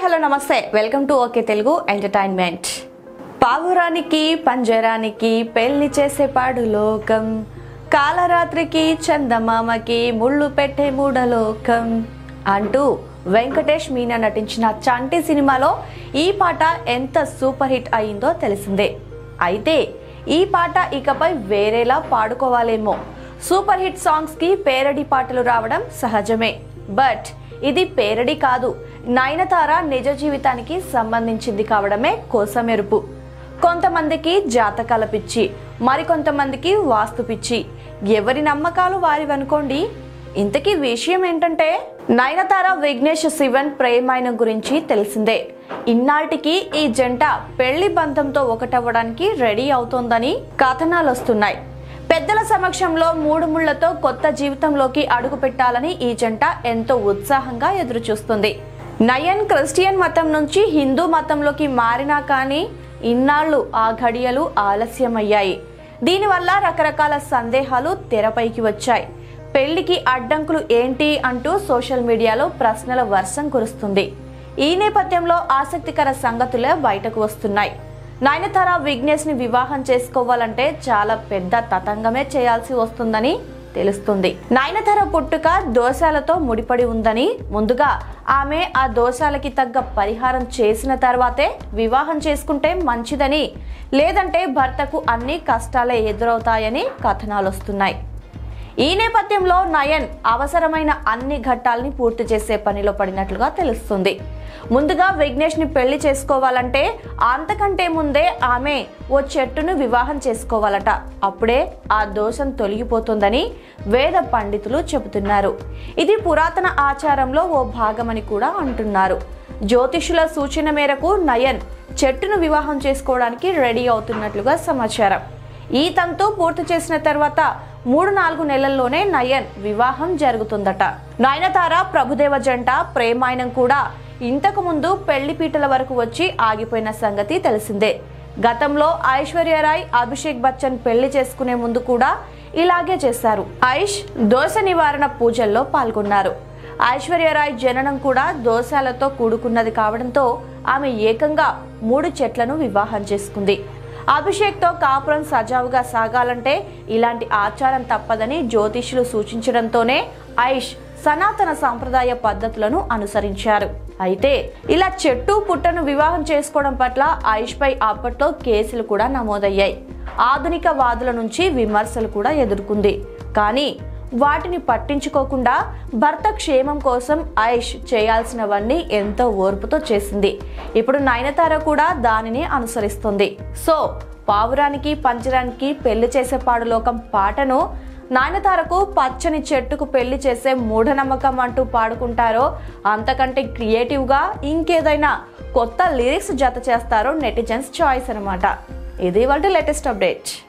hello నమస్తే welcome to okay Telugu entertainment పావురానికి పంజరానికి పెళ్లి చేసే పాడు లోకం కాలరాత్రికి చందమామకి ముళ్ళు పెట్టే మూడలోకం అంటూ వెంకటేష్ మీనా నటించిన చంటి సినిమాలో ఈ పాట ఎంత సూపర్ హిట్ అయిందో తెలిసిందే అయితే ఈ పాట ఇకపై వేరేలా పాడుకోవాలేమో సూపర్ హిట్ సాంగ్స్ కి పేరడి పాటలు రావడం సహజమే బట్ ఇది పేరడి కాదు నయనతార నిజ జీవితానికి సంబంధించింది కావడమే కోసమెరుపు కొంతమందికి జాతకాల పిచ్చి మరికొంతమందికి వాస్తు పిచ్చి ఎవరి నమ్మకాలు వారివనుకోండి ఇంతకీ విషయం ఏంటంటే నయనతార విఘ్నేష్ శివన్ ప్రేమాయణ గురించి తెలిసిందే ఇన్నాటికి ఈ జంట పెళ్లి బంధంతో ఒకటవ్వడానికి రెడీ అవుతోందని కథనాలు వస్తున్నాయి పెద్దల సమక్షంలో మూడు ముళ్లతో కొత్త జీవితంలోకి అడుగు పెట్టాలని ఈ జంట ఎంతో ఉత్సాహంగా ఎదురు చూస్తుంది నయన్ క్రిస్టియన్ మతం నుంచి హిందూ మతంలోకి మారినా కానీ ఇన్నాళ్ళు ఆ ఘడియలు ఆలస్యమయ్యాయి దీనివల్ల రకరకాల సందేహాలు తెరపైకి వచ్చాయి పెళ్లికి అడ్డంకులు ఏంటి అంటూ సోషల్ మీడియాలో ప్రశ్నల వర్షం కురుస్తుంది ఈ నేపథ్యంలో ఆసక్తికర సంగతులే బయటకు వస్తున్నాయి నయనతార విఘ్నేష్ ని వివాహం చేసుకోవాలంటే చాలా పెద్ద తతంగమే చేయాల్సి వస్తుందని తెలుస్తుంది నయనతార పుట్టుక దోషాలతో ముడిపడి ఉందని ముందుగా ఆమె ఆ దోషాలకి తగ్గ పరిహారం చేసిన తర్వాతే వివాహం చేసుకుంటే మంచిదని లేదంటే భర్తకు అన్ని కష్టాలే ఎదురవుతాయని కథనాలు వస్తున్నాయి ఈ నేపథ్యంలో నయన్ అవసరమైన అన్ని ఘట్టాల్ని పూర్తి చేసే పనిలో పడినట్లుగా తెలుస్తుంది ముందుగా విఘ్నేష్ ని పెళ్లి చేసుకోవాలంటే అంతకంటే ముందే ఆమె ఓ చెట్టును వివాహం చేసుకోవాలట అప్పుడే ఆ దోషం తొలగిపోతుందని వేద పండితులు చెబుతున్నారు ఇది పురాతన ఆచారంలో ఓ భాగమని కూడా అంటున్నారు జ్యోతిషుల సూచన మేరకు నయన్ చెట్టును వివాహం చేసుకోవడానికి రెడీ అవుతున్నట్లుగా సమాచారం ఈ తంతు పూర్తి చేసిన తర్వాత మూడు నాలుగు నెలల్లోనే నయన్ వివాహం జరుగుతుందట నయనతార ప్రభుదేవ జంట ప్రేమాయణం కూడా ఇంతకు ముందు పెళ్లి పీటల వరకు వచ్చి ఆగిపోయిన సంగతి తెలిసిందే గతంలో ఐశ్వర్యరాయ్ అభిషేక్ బచ్చన్ పెళ్లి చేసుకునే ముందు కూడా ఇలాగే చేశారు ఐష్ దోష నివారణ పూజల్లో పాల్గొన్నారు ఐశ్వర్యరాయ్ జననం కూడా దోషాలతో కూడుకున్నది కావడంతో ఆమె ఏకంగా మూడు చెట్లను వివాహం చేసుకుంది అభిషేక్తో కాపురం సజావుగా సాగాలంటే ఇలాంటి ఆచారం తప్పదని జ్యోతిష్యులు సూచించడంతోనే ఐష్ సనాతన సాంప్రదాయ పద్ధతులను అనుసరించారు అయితే ఇలా చెట్టు పుట్టను వివాహం చేసుకోవడం పట్ల ఐష్ పై అప్పట్లో కేసులు కూడా నమోదయ్యాయి ఆధునిక వాదుల నుంచి విమర్శలు కూడా ఎదుర్కొంది కానీ వాటిని పట్టించుకోకుండా భర్త క్షేమం కోసం ఐష్ చేయాల్సినవన్నీ ఎంతో ఓర్పుతో చేసింది ఇప్పుడు నయనతార కూడా దానిని అనుసరిస్తుంది సో పావురానికి పంజరానికి పెళ్లి చేసే పాడులోకం పాటను నాయనతారకు పచ్చని చెట్టుకు పెళ్లి చేసే మూఢనమ్మకం అంటూ పాడుకుంటారో అంతకంటే క్రియేటివ్గా ఇంకేదైనా కొత్త లిరిక్స్ జత చేస్తారో నెటిజన్స్ చాయిస్ అనమాట ఇది వాళ్ళ లేటెస్ట్ అప్డేట్